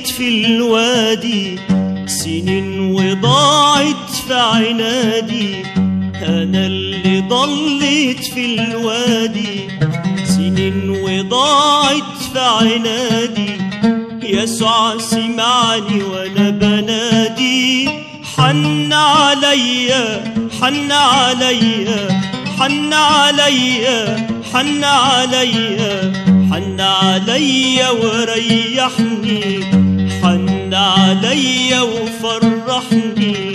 ضليت في الوادي سنين وضاعت في عنادي أنا اللي ضليت في الوادي سنين وضاعت في عنادي يسوع سمعني وانا بنادي حن عليا حن عليا حن عليا حن عليا حن عليا وريحني حن عليا وفرحني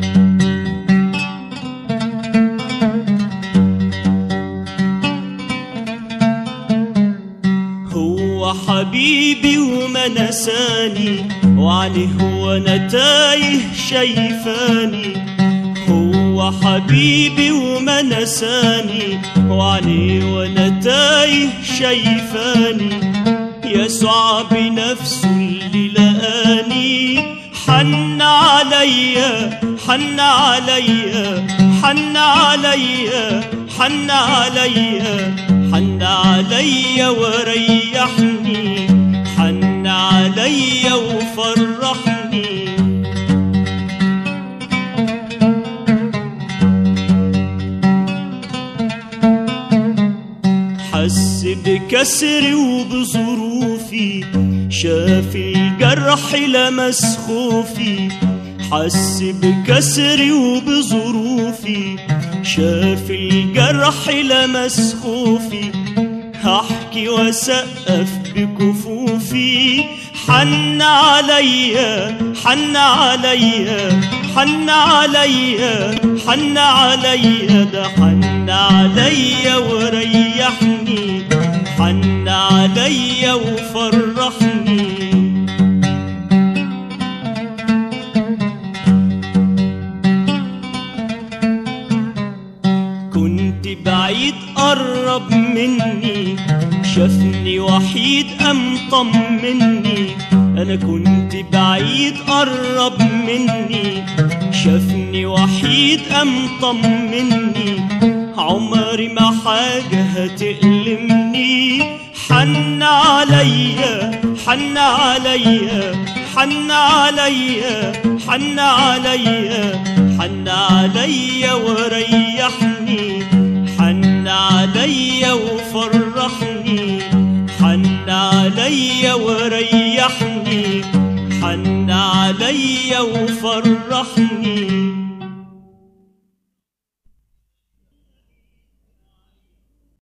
هو حبيبي وما نساني وعليه وانا تايه شايفاني هو حبيبي وما نساني وعليه وانا تايه شايفاني يسوع بنفسه اللي لقاني حن عليا حن عليا حن عليا حن عليا حن عليا وريحني حن عليا وفرحني حس بكسري وبظروفي شاف الجرح لمس خوفي حس بكسري وبظروفي شاف الجرح لمس خوفي هحكي واسقف بكفوفي حن عليا حن عليا حن عليا حن عليا ده حن عليا وريحني حن عليا وفرحني كنت بعيد قرب مني شافني وحيد قام طمني انا كنت بعيد قرب مني شافني وحيد قام طمني عمري ما حاجة هتألمني حن عليا حن عليا حن عليا حن عليا حن عليا وريحني حن عليا وفرحني حن عليا وريحني حن عليا وفرحني